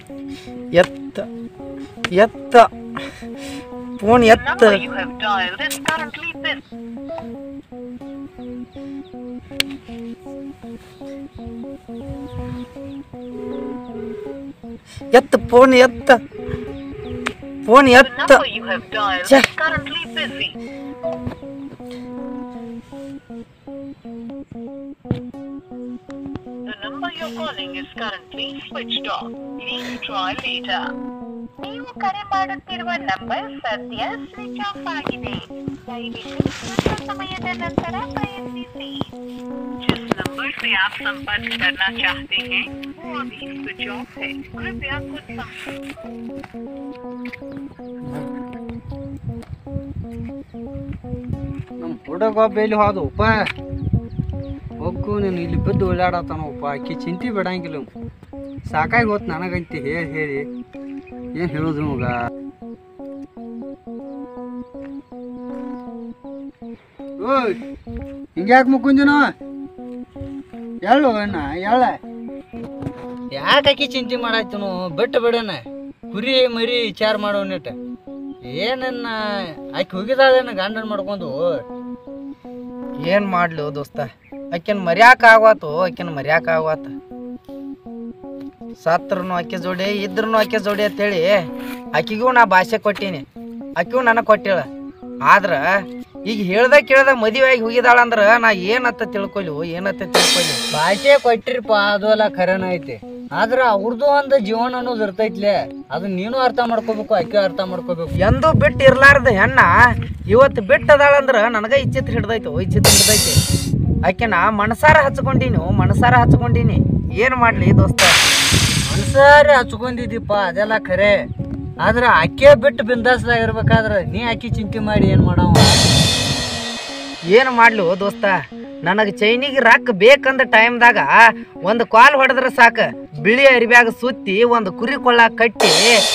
ಎತ್ತ ಎತ್ತ ಫೋನ್ ಎತ್ತ number you have dialed is currently busy. ಎತ್ತ ಫೋನ್ ಎತ್ತ ಫೋನ್ The ಎತ್ತ number you have dialed Check. is currently busy. The number you're calling is currently switched off. Please try later. ನೀವು ಕರೆ ಮಾಡುತ್ತಿರುವ number ಸದ್ಯ switch off ಆಗಿದೆ ದಯವಿಟ್ಟು ಸ್ವಲ್ಪ ಸಮಯದ ನಂತರ ಪ್ರಯತ್ನಿಸಿ जिस नंबर से आप संपर्क करना चाहते हैं वो अभी स्विच ऑफ है कृपया कुछ समय ನಮ್ಮ ಹುಡುಗ ಒಬ್ಬ ಎಲ್ಲಿ ಹೋದ ಉಪ್ಪ ಹೋಗು ನೀನು ಇಲ್ಲಿ ಬಿದ್ದು ಓಡಾಡತ್ತಾನ ಉಪ್ಪ ಆಕಿ ಚಿಂತೆ ಬಿಡಂಗಿಲ್ಲ ಇವ್ನು. ಸಾಕಾಗಿ ಹೋತ್ ನನಗಂತಿ ಹೇಳಿ ಹೇಳಿ ಏನು ಹೇಳೋದು ಮಗ ಓಯ್ ಹಿಂಗ್ಯಾಕೆ ಮುಕ್ಕುಂಜನ ಎಳ್ಳು ಅಣ್ಣ ಎಳ್ಳ ಯಾಕೆ ಆಕಿ ಚಿಂತೆ ಮಾಡಾಯ್ತನು ಬಿಟ್ಟು ಬಿಡೋಣ ಕುರಿ ಮರಿ ವಿಚಾರ ಮಾಡೋನಿಟ್ಟು ಏನನ್ನ ಆಕಿ ಹೋಗಿದಾಳೇನ ಗಂಡನ ಮಾಡ್ಕೊಂಡು ಏನ್ ಮಾಡ್ಲು ದೋಸ್ತ ಆಕೆನ್ ಮರ್ಯಾಕ ಆಗ್ವಾತು ಆಕೆನ್ ಮರ್ಯಾಕ ಆಗ್ವಾತ ಸತ್ರನು ಆಕೆ ಜೋಡಿ ಇದ್ರನು ಆಕೆ ಜೋಡಿ ಅಂತೇಳಿ ಆಕಿಗೂ ನಾ ಭಾಷೆ ಕೊಟ್ಟೀನಿ ಆಕಿಗೂ ನನಗೆ ಕೊಟ್ಟಿಳ ಆದ್ರ ಈಗ ಹೇಳ್ದ ಕೇಳ್ದ ಮದುವೆ ಆಗಿ ಹೋಗಿದಾಳ ಅಂದ್ರ ನಾ ಏನತ್ತ ತಿಳ್ಕೊಲಿ ಏನತ್ತ ತಿಳ್ಕೊಲಿ ಭಾಷೆ ಕೊಟ್ಟಿರಪ್ಪ ಅದು ಎಲ್ಲ ಖರೇನ ಐತಿ ಆದ್ರ ಅವ್ರದ್ದು ಒಂದು ಜೀವನ ಅನ್ನೋದು ಇರ್ತೈತ್ಲೆ ಅದು ನೀನು ಅರ್ಥ ಮಾಡ್ಕೋಬೇಕು ಆಕೆ ಅರ್ಥ ಮಾಡ್ಕೋಬೇಕು ಎಂದೂ ಬಿಟ್ಟು ಇರ್ಲಾರ್ದ ಹೆಣ್ಣ ಇವತ್ತು ಬಿಟ್ಟದಾಳಂದ್ರ ನನಗ ಇಚ್ಛಿತ್ ಹಿಡ್ದೈತು ಇಚ್ಛಿತ್ ಹಿಡ್ದೈತಿ ಆಕೆನ ಮನಸಾರ ಹಚ್ಕೊಂಡೀನಿ ಮನಸಾರ ಹಚ್ಕೊಂಡೀನಿ ಏನ್ ಮಾಡ್ಲಿ ದೋಸ್ತ ಮನ್ಸಾರೆ ಹಚ್ಕೊಂಡಿದ್ದೀಪ ಅದೆಲ್ಲ ಖರೆ ಆದ್ರ ಆಕೆ ಬಿಟ್ಟು ಬಿಂದಾಸ್ದಾಗ ಇರ್ಬೇಕಾದ್ರ ನೀ ಆಕಿ ಚಿಂತೆ ಮಾಡಿ ಏನ್ ಮಾಡವ ಏನು ಮಾಡ್ಲು ದೋಸ್ತ ನನಗೆ ಚೈನಿಗೆ ರೊಕ್ಕ ಬೇಕಂದ ಟೈಮ್ದಾಗ ಒಂದು ಕಾಲ್ ಹೊಡೆದ್ರೆ ಸಾಕ ಬಿಳಿ ಅರಿಬ್ಯಾಗ ಸುತ್ತಿ ಒಂದು ಕುರಿ ಕೊಳ್ಳ ಕಟ್ಟಿ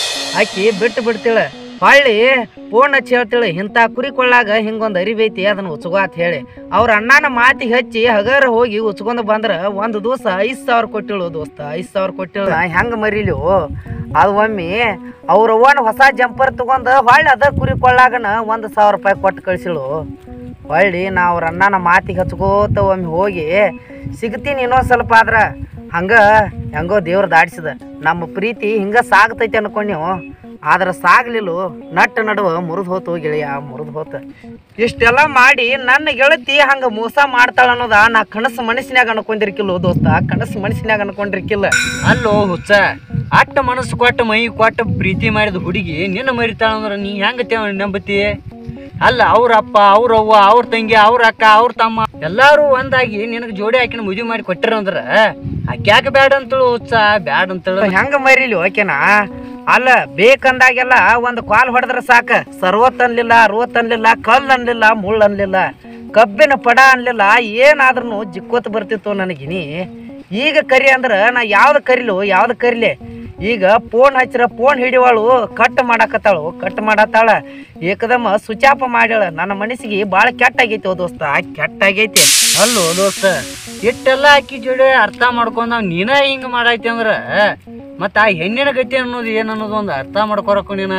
ಆಕಿ ಬಿಟ್ಟು ಬಿಡ್ತೀಳ ಹೊಳ್ಳಿ ಫೋನ್ ಹಚ್ಚಿ ಹೇಳ್ತೀಳ ಇಂಥ ಕುರಿ ಕೊಳ್ಳಾಗ ಹಿಂಗೊಂದು ಅರಿಬೈತಿ ಅದನ್ನ ಉಚ್ಕೋ ಅಂತ ಹೇಳಿ ಅವ್ರ ಅಣ್ಣನ ಮಾತಿಗೆ ಹಚ್ಚಿ ಹಗರ ಹೋಗಿ ಉಚ್ಕೊಂಡು ಬಂದ್ರ ಒಂದು ದಿವಸ ಐದು ಸಾವಿರ ಕೊಟ್ಟಿಳು ದೋಸ್ತ ಐದು ಸಾವಿರ ಕೊಟ್ಟಿಳು ಹೆಂಗೆ ಮರಿಲು ಅದು ಒಮ್ಮೆ ಅವ್ರ ಅವ್ವನ ಹೊಸ ಜಂಪರ್ ತಗೊಂಡು ಹೊಳ್ಳಿ ಅದ ಕುರಿ ಕೊಳ್ಳಾಗನ ಒಂದು ಸಾವಿರ ರೂಪಾಯಿ ಕೊಟ್ಟು ಕಳ್ಸಿಳು ಹೊಳ್ಳಿ ನಾ ಅವ್ರ ಅಣ್ಣನ ಮಾತಿಗೆ ಹಚ್ಕೋತ ಒಮ್ಮೆ ಹೋಗಿ ಸಿಗ್ತೀನಿ ಇನ್ನೊಂದು ಸ್ವಲ್ಪ ಆದ್ರ ಹಂಗ ಹೆಂಗೋ ದೇವ್ರ ದಾಡ್ಸಿದ ನಮ್ಮ ಪ್ರೀತಿ ಹಿಂಗ ಸಾಗ್ತೈತಿ ಅನ್ಕೊಂಡ್ನೀವು ಆದ್ರೆ ಸಾಗ್ಲಿಲ್ಲ ನಟ್ಟ ನಡುವ ಮುರಿದು ಹೋತು ಗೆಳೆಯ ಮುರಿದು ಹೋತ ಇಷ್ಟೆಲ್ಲ ಮಾಡಿ ನನ್ನ ಗೆಳತಿ ಹಂಗ ಮೋಸ ಮಾಡ್ತಾಳ ಅನ್ನೋದ ನಾ ಕನಸು ಮನಸ್ಸಿನಾಗ ಅನ್ಕೊಂಡಿರ್ಕಿಲ್ಲ ದೋಸ್ತ ಕನಸು ಮನಸ್ಸಿನಾಗ ಅನ್ಕೊಂಡಿರ್ಕಿಲ್ಲ ಅಲ್ಲೋ ಹುಚ್ಚ ಅಟ್ಟ ಮನಸ್ಸು ಕೊಟ್ಟು ಮೈ ಕೊಟ್ಟು ಪ್ರೀತಿ ಮಾಡಿದ ಹುಡುಗಿ ನಿನ್ನ ಮರಿತಾಳ ಅಂದ್ರೆ ನೀ ಹೆಂಗ ನಂಬತಿ ಅಲ್ಲ ಅವ್ರ ಅಪ್ಪ ಅವ್ರ ಅವ್ವ ಅವ್ರ ತಂಗಿ ಅವ್ರ ಅಕ್ಕ ಅವ್ರ ತಮ್ಮ ಎಲ್ಲಾರು ಒಂದಾಗಿ ನಿನಗೆ ಜೋಡಿ ಹಾಕಿನ ಮದುವೆ ಮಾಡಿ ಕೊಟ್ಟಿರ ಅಂದ್ರ ಯಾಕೆ ಬ್ಯಾಡ ಅಂತಳು ಹುಚ್ಚ ಬ್ಯಾಡ ಅಂತಳು ಹೆಂಗ ಮರಿಲಿ ಓಕೆನಾ ಅಲ್ಲ ಬೇಕಂದಾಗೆಲ್ಲ ಒಂದು ಕಾಲ್ ಹೊಡೆದ್ರ ಸಾಕ ಸರ್ವತ್ ಅನ್ಲಿಲ್ಲ ಅರವತ್ ಅನ್ಲಿಲ್ಲ ಕಲ್ ಅನ್ಲಿಲ್ಲ ಮುಳ್ಳು ಅನ್ಲಿಲ್ಲ ಕಬ್ಬಿನ ಪಡ ಅನ್ಲಿಲ್ಲ ಏನಾದ್ರೂ ಜಿಕ್ಕೋತ್ ಬರ್ತಿತ್ತು ನನಗಿನಿ ಈಗ ಕರಿ ಅಂದ್ರ ನಾ ಯಾವ್ದು ಕರಿಲು ಯಾವ್ದು ಕರಿಲಿ ಈಗ ಫೋನ್ ಹಚ್ಚಿರ ಫೋನ್ ಹಿಡಿವಾಳು ಕಟ್ ಮಾಡಾಕತ್ತಾಳು ಕಟ್ ಮಾಡತ್ತಾಳ ಏಕದಮ್ಮ ಸುಚಾಪ ಮಾಡ್ಯಾಳ ನನ್ನ ಮನಸ್ಸಿಗೆ ಭಾಳ ಕೆಟ್ಟಾಗೈತಿ ಓ ದೋಸ್ತ ಕೆಟ್ಟಾಗೈತಿ ಅಲ್ಲೋ ದೋಸ್ತ ಇಟ್ಟೆಲ್ಲ ಅಕ್ಕಿ ಜೋಡಿ ಅರ್ಥ ಮಾಡ್ಕೊಂಡ್ ನಾವ್ ನೀನ ಹಿಂಗ ಮಾಡೈತಿ ಅಂದ್ರ ಮತ್ತ ಆ ಹೆಣ್ಣಿನ ಗತಿ ಅನ್ನೋದು ಏನ್ ಅನ್ನೋದು ಒಂದು ಅರ್ಥ ಮಾಡ್ಕೊರಕು ನೀನ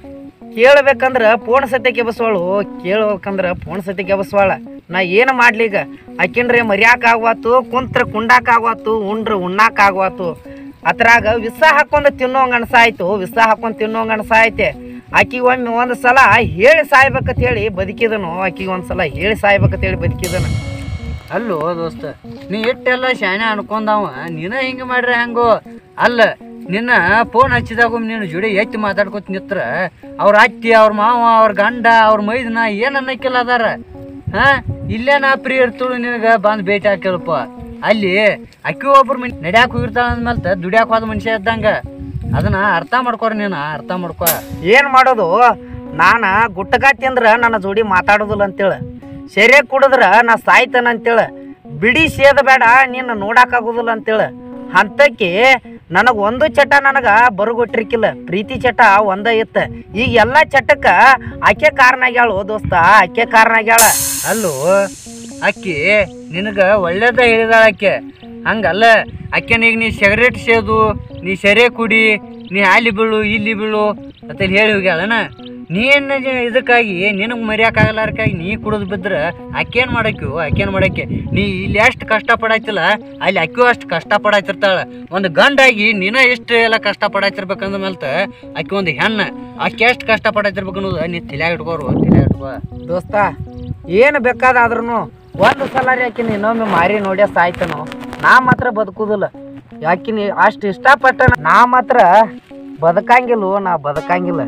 ಕೇಳ್ಬೇಕಂದ್ರ ಫೋನ್ ಸತ್ಯಕ್ಕೆ ಬಸವಾಳು ಕೇಳ್ಬೇಕಂದ್ರ ಫೋನ್ ಸತ್ಯಕ್ಕೆ ಬಸವಾಳ ನಾ ಏನು ಮಾಡ್ಲಿ ಈಗ ಆಕಿನ್ರೆ ಮರ್ಯಾಕ ಆಗ್ವಾತು ಕುಂತ್ರ ಕುಂಡಾಕ ಆಗ್ವಾತು ಉಂಡ್ರ ಉಣ್ಣಾಕ ಆಗ್ವಾತು ಅದ್ರಾಗ ವಿಸ ಹಾಕೊಂಡ್ ತಿನ್ನೋಂಗ ಅನ್ಸಾಯ್ತು ವಿಸ ಹಾಕೊಂಡ್ ತಿನ್ನೋಂಗ ಅನ್ಸಾಯ್ತೆ ಆಕಿಗೆ ಒಮ್ಮೆ ಒಂದು ಸಲ ಹೇಳಿ ಸಾಯ್ಬೇಕಂತ ಹೇಳಿ ಬದುಕಿದನು ಆಕಿಗೆ ಒಂದು ಸಲ ಹೇಳಿ ಸಾಯ್ಬೇಕಂತ ಹೇಳಿ ಬದುಕಿದನು ಅಲ್ಲೋ ದೋಸ್ತ ನೀ ಇಟ್ಟೆಲ್ಲ ಶಾಣೆ ಅನ್ಕೊಂಡವ ನೀನ ಹಿಂಗ ಮಾಡ್ರೆ ಹೆಂಗೋ ಅಲ್ಲ ನಿನ್ನ ಫೋನ್ ಹಚ್ಚಿದಾಗ ನೀನು ಜೋಡಿ ಎತ್ತಿ ಮಾತಾಡ್ಕೊತ ನಿತ್ರ ಅವ್ರ ಅತ್ತಿ ಅವ್ರ ಮಾವ ಅವ್ರ ಗಂಡ ಅವ್ರ ಮೈದನ ಏನ್ ಅನ್ನಕ್ಕಿಲ್ಲ ಅದಾರ ಹಾ ಇಲ್ಲೇ ನಾ ಫ್ರೀ ಇರ್ತಳು ನಿನಗ ಬಂದ್ ಭೇಟಿ ಹಾಕಿಲ್ಪ ಅಲ್ಲಿ ಅಕ್ಕಿ ಒಬ್ರು ಮನ್ ನಡ್ಯಾಕ ಹೋಗಿರ್ತಾಳ ಅಂದ್ಮೇಲೆ ದುಡ್ಯಾಕ ಹೋದ ಮನುಷ್ಯ ಇದ್ದಂಗ ಅದನ್ನ ಅರ್ಥ ಮಾಡ್ಕೊರ ನೀನ ಅರ್ಥ ಮಾಡ್ಕೊ ಏನು ಮಾಡೋದು ನಾನ ಗುಟ್ಟಕ ತಿಂದ್ರ ನನ್ನ ಜೋಡಿ ಮಾತಾಡೋದಿಲ್ಲ ಅಂತೇಳಿ ಸೆರೆ ಕುಡಿದ್ರ ನಾ ಸಾಯ್ತಾನ ಅಂತೇಳಿ ಬಿಡಿ ಸೇದ ಬೇಡ ನಿನ್ನ ನೋಡಾಕಾಗೋದಿಲ್ಲ ಅಂತೇಳಿ ಹಂತಕ್ಕೆ ನನಗೆ ಒಂದು ಚಟ ನನಗೆ ಬರುಗೊಟ್ಟಿರ್ಕಿಲ್ಲ ಪ್ರೀತಿ ಚಟ ಒಂದ ಇತ್ತ ಈಗ ಎಲ್ಲ ಚಟಕ್ಕ ಆಕೆ ಕಾರಣ ಆಗ್ಯಾಳು ದೋಸ್ತ ಆಕೆ ಕಾರಣ ಆಗ್ಯಾಳ ಅಲ್ಲೋ ಅಕ್ಕಿ ನಿನಗ ಒಳ್ಳೇದ ಹೇಳಿದಾಳ ಆಕೆ ಹಂಗಲ್ಲ ಆಕೆನೀಗ ನೀ ಸಿಗರೇಟ್ ಸೇದು ನೀ ಸೆರೆ ಕುಡಿ ನೀ ಅಲ್ಲಿ ಬೀಳು ಇಲ್ಲಿ ಬೀಳು ಅಂತ ಹೇಳಿ ಹೋಗ್ಯಾಳನ ನೀನು ಇದಕ್ಕಾಗಿ ನಿನಗೆ ಮರ್ಯಾಕಾಗಲಾರ್ಕಾಗಿ ನೀ ಕುಡಿದು ಬಿದ್ರೆ ಆಕೇನು ಮಾಡಕ್ಕು ಆಕೇನು ಮಾಡಕ್ಕೆ ನೀ ಇಲ್ಲಿ ಎಷ್ಟು ಕಷ್ಟ ಪಡಾಯ್ತಿಲ್ಲ ಅಲ್ಲಿ ಅಕ್ಕಿಯೂ ಅಷ್ಟು ಕಷ್ಟ ಪಡಾಯ್ತಿರ್ತಾಳೆ ಒಂದು ಗಂಡಾಗಿ ನೀನ ಎಷ್ಟು ಎಲ್ಲ ಕಷ್ಟ ಪಡಾಯ್ತಿರ್ಬೇಕಂದ ಮೇಲೆ ಆಕಿ ಒಂದು ಹೆಣ್ಣು ಆಕೆ ಎಷ್ಟು ಕಷ್ಟ ಪಡಾಯ್ತಿರ್ಬೇಕು ಅನ್ನೋದು ನೀ ತಲೆಯಾಗ ಇಟ್ಕೋರು ತಲೆಯಾಗ ಇಟ್ಕೋ ದೋಸ್ತ ಏನು ಬೇಕಾದಾದ್ರೂ ಒಂದು ಸಲ ಆಕಿನ ಇನ್ನೊಮ್ಮೆ ಮಾರಿ ನೋಡ್ಯ ಸಾಯ್ತನು ನಾ ಮಾತ್ರ ಬದುಕುದಿಲ್ಲ ಯಾಕಿನ ಅಷ್ಟು ಇಷ್ಟಪಟ್ಟ ನಾ ಮಾತ್ರ ಬದುಕಂಗಿಲ್ಲ ನಾ ಬದುಕಂಗಿಲ್ಲ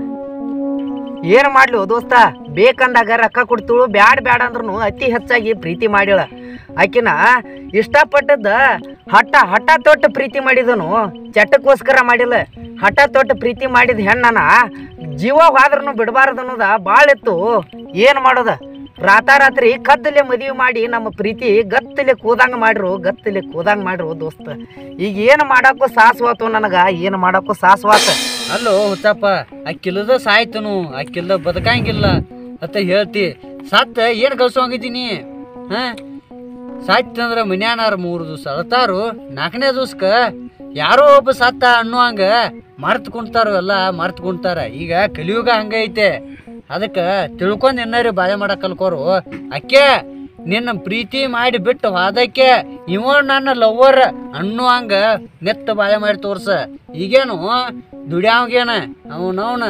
ಏನು ಮಾಡ್ಲಿ ದೋಸ್ತ ಬೇಕಂದಾಗ ರೊಕ್ಕ ಕೊಡ್ತಿಳು ಬ್ಯಾಡ ಬ್ಯಾಡ ಅಂದ್ರೂ ಅತಿ ಹೆಚ್ಚಾಗಿ ಪ್ರೀತಿ ಮಾಡಿಳ ಆಕಿನ ಇಷ್ಟಪಟ್ಟದ್ದ ಹಠ ಹಠ ತೊಟ್ಟು ಪ್ರೀತಿ ಮಾಡಿದನು ಚಟಕ್ಕೋಸ್ಕರ ಮಾಡಿಲ್ಲ ಹಠ ತೊಟ್ಟು ಪ್ರೀತಿ ಮಾಡಿದ ಹೆಣ್ಣನ ಜೀವ ಹೋದ್ರೂ ಬಿಡಬಾರ್ದು ಅನ್ನೋದ ಭಾಳ ಇತ್ತು ಏನು ಮಾಡೋದ ರಾತಾರಾತ್ರಿ ಕತ್ತಲೆ ಮದುವೆ ಮಾಡಿ ನಮ್ಮ ಪ್ರೀತಿ ಗತ್ತಲೆ ಕೂದಂಗ ಮಾಡ್ರು ಗತ್ತಲೆ ಕೂದಂಗ ಮಾಡ್ರು ದೋಸ್ತ ಈಗ ಏನು ಮಾಡಕ್ಕೂ ಸಾಸ್ವಾತು ನನಗ ಏನು ಮಾಡಕ್ಕೂ ಸಾಸ್ವಾತ ಅಲ್ಲೋ ಹುಚ್ಚಪ್ಪ ಅಕ್ಕಿಲ್ಲದ ಸಾಯ್ತನು ಅಕ್ಕಿಲ್ದ ಬದುಕಂಗಿಲ್ಲ ಅಂತ ಹೇಳ್ತಿ ಸತ್ತ ಏನು ಗಳಿಸೋಂಗಿದ್ದೀನಿ ಹಾ ಸಾಯ್ತಂದ್ರ ಮನ್ಯಾನಾರ ಮೂರು ದಿವಸ ಅಳ್ತಾರು ನಾಲ್ಕನೇ ದಿವ್ಸಕ್ಕ ಯಾರೋ ಒಬ್ಬ ಸತ್ತ ಅನ್ನುವಂಗ ಮರ್ತ್ ಕುಂತಾರ ಎಲ್ಲ ಮರ್ತ್ ಕುಂತಾರ ಈಗ ಕಲಿಯುಗ ಹಂಗ ಐತೆ ಅದಕ್ಕೆ ತಿಳ್ಕೊಂಡ್ ಏನಾರು ಬಾಳೆ ಮಾಡಕ್ ಕಲ್ಕೋರು ಅಕ್ಕೆ ನಿನ್ನ ಪ್ರೀತಿ ಮಾಡಿ ಬಿಟ್ಟು ಹೋದಕ್ಕೆ ಇವ ನನ್ನ ಲವ್ವರ್ ಅನ್ನುವಂಗ ನೆತ್ತ ಬಾಳೆ ಮಾಡಿ ತೋರ್ಸ ಈಗೇನು ದುಡ್ಯಾವ್ಗೇನ ಅವನವನ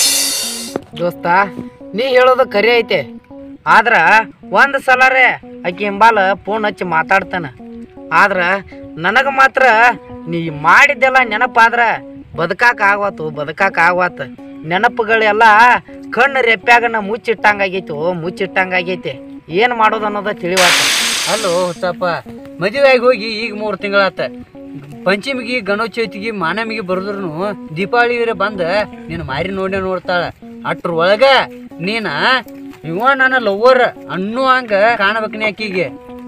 ದೋಸ್ತ ನೀ ಹೇಳೋದು ಕರಿ ಐತೆ ಆದ್ರ ಒಂದ್ ಸಲರೇ ಆಕಿ ಹಿಂಬಾಲ ಫೋನ್ ಹಚ್ಚಿ ಮಾತಾಡ್ತಾನ ಆದ್ರ ನನಗ ಮಾತ್ರ ನೀ ಮಾಡಿದ್ದೆಲ್ಲ ನೆನಪಾದ್ರ ಬದುಕಾಕ ಆಗ್ವಾತು ಬದುಕಾಕ ಆಗ್ವಾತ ನೆನಪುಗಳೆಲ್ಲ ಕಣ್ಣು ರೆಪ್ಪ್ಯಾಗನ ಮುಚ್ಚಿಟ್ಟಂಗ ಆಗೈತು ಮುಚ್ಚಿಟ್ಟಂಗ ಆಗೈತೆ ಏನ್ ಮಾಡೋದು ಅನ್ನೋದ ತಿಳಿವಾತ ಅಲ್ಲೋ ಹುಚ್ಚಪ್ಪ ಮದುವೆಯಾಗಿ ಹೋಗಿ ಈಗ ಮೂರು ತಿಂಗಳಾತ ಪಂಚಮಿಗೆ ಗಣೇಶ ಚೌತಿಗೆ ಮಾನಮಿಗೆ ಬರೋದ್ರು ದೀಪಾವಳಿ ಬಂದ ನೀನು ಮಾರಿ ನೋಡೇ ನೋಡ್ತಾಳ ಅಟ್ರ ಒಳಗ ನೀನ ಇವ ನನ್ನ ಲವ್ವರ್ ಅನ್ನುವಂಗ ಕಾಣಬೇಕು ನೀ ಆಕಿಗೆ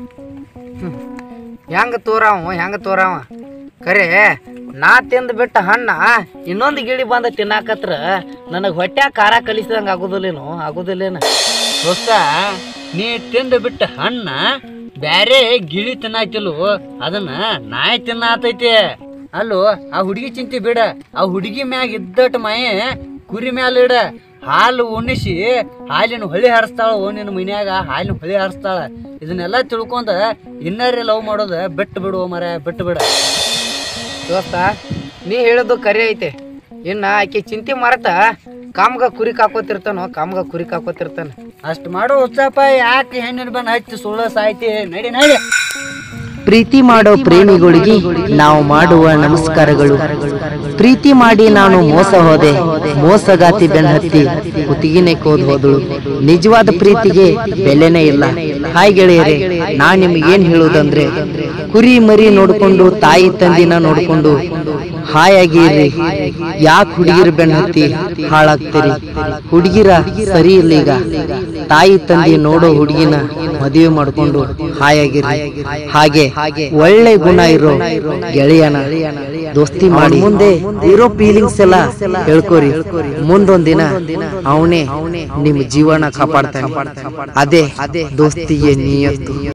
ಹೆಂಗ ತೋರಾವ ಹೆಂಗ ತೋರಾವ ಖರೆ ನಾ ತಿಂದ್ ಬಿಟ್ಟ ಹಣ್ಣ ಇನ್ನೊಂದು ಗಿಳಿ ಬಂದ ತಿನ್ನಾಕತ್ರ ನನಗೆ ಹೊಟ್ಯಾಗ ಖಾರ ಕಲಿಸಿದಂಗ ಆಗುದಿಲ್ಲೇನು ಆಗುದಿಲ್ಲೇನು ದೋಸ್ತ ನೀ ತಿಂದು ಬಿಟ್ಟ ಹಣ್ಣ ಬ್ಯಾರೆ ಗಿಳಿ ತಿನ್ನಾತಿಲ್ಲು ಅದನ್ನ ನಾಯಿ ತಿನ್ನಾತೈತಿ ಅಲ್ಲೋ ಆ ಹುಡುಗಿ ಚಿಂತೆ ಬಿಡ ಆ ಹುಡುಗಿ ಮ್ಯಾಗ ಇದ್ದಟ್ ಮಾಯೆ ಕುರಿ ಮ್ಯಾಲ ಇಡ ಹಾಲು ಉಣಿಸಿ ಹಾಲಿನ ಹೊಳಿ ಹರಿಸ್ತಾಳ ಓ ನಿನ್ನ ಮನ್ಯಾಗ ಹಾಲಿನ ಹೊಳಿ ಹರಿಸ್ತಾಳ ಇದನ್ನೆಲ್ಲ ತಿಳ್ಕೊಂಡ ಇನ್ನರೇ ಲವ್ ಮಾಡೋದ ಬಿಟ್ಟು ಬಿಡು ಮರ ಬಿಟ್ಟು ಬಿಡ ದೋಸ್ತ ನೀ ಹೇಳೋದು ಕರೆ ಐತೆ ಇನ್ನ ಆಕೆ ಚಿಂತೆ ಮರತ ಕಾಮ್ಗ ಕುರಿ ಕಾಕೋತಿರ್ತಾನೋ ಕಾಮ್ಗ ಕುರಿ ಕಾಕೋತಿರ್ತಾನ ಅಷ್ಟು ಮಾಡೋ ಉತ್ಸಾಪ ಯಾಕೆ ಹೆಣ್ಣಿನ ಬಂದು ಹಚ್ಚಿ ಸುಳ್ಳು ಸಾಯ್ತಿ ನಡಿ ನಡಿ ಪ್ರೀತಿ ಮಾಡೋ ಪ್ರೇಮಿಗಳಿಗೆ ನಾವು ಮಾಡುವ ನಮಸ್ಕಾರಗಳು ಪ್ರೀತಿ ಮಾಡಿ ನಾನು ಮೋಸ ಹೋದೆ ಮೋಸಗಾತಿ ಬೆನ್ನತ್ತಿ ಕುತ್ತಿಗೆನೆ ಕೋದ್ ಹೋದಳು ನಿಜವಾದ ಪ್ರೀತಿಗೆ ಬೆಲೆನೇ ಇಲ್ಲ ಹಾಯ್ ಗೆಳೆಯರೆ ನಾನ್ ನಿಮ್ಗೇನ್ ಹೇಳುದಂದ್ರೆ ಕುರಿ ಮರಿ ನೋಡ್ಕೊಂಡು ತಾಯಿ ತಂದಿನ ನೋಡ್ಕೊಂಡು ಹಾಯಾಗಿರ್ರಿ ಯಾಕೆ ಹುಡುಗಿರ ಬೆನ್ನತ್ತಿ ಹಾಳಾಗ್ತೀರಿ ಹುಡುಗಿರ ಸರಿ ಇಲ್ಲ ಈಗ ತಾಯಿ ತಂದೆ ನೋಡೋ ಹುಡುಗಿನ ಮದುವೆ ಮಾಡ್ಕೊಂಡು ಹಾಯಾಗಿರ್ರಿ ಹಾಗೆ ಒಳ್ಳೆ ಗುಣ ಇರೋ ಗೆಳೆಯನ ದೋಸ್ತಿ ಮಾಡಿ ಮುಂದೆ ಇರೋ ಫೀಲಿಂಗ್ಸ್ ಎಲ್ಲ ಹೇಳ್ಕೋರಿ ಮುಂದೊಂದ್ ದಿನ ಅವನೇ ನಿಮ್ ಜೀವನ ಕಾಪಾಡ್ತಾನೆ ಅದೇ ದೋಸ್ತಿಗೆ ನಿಯತ್ತು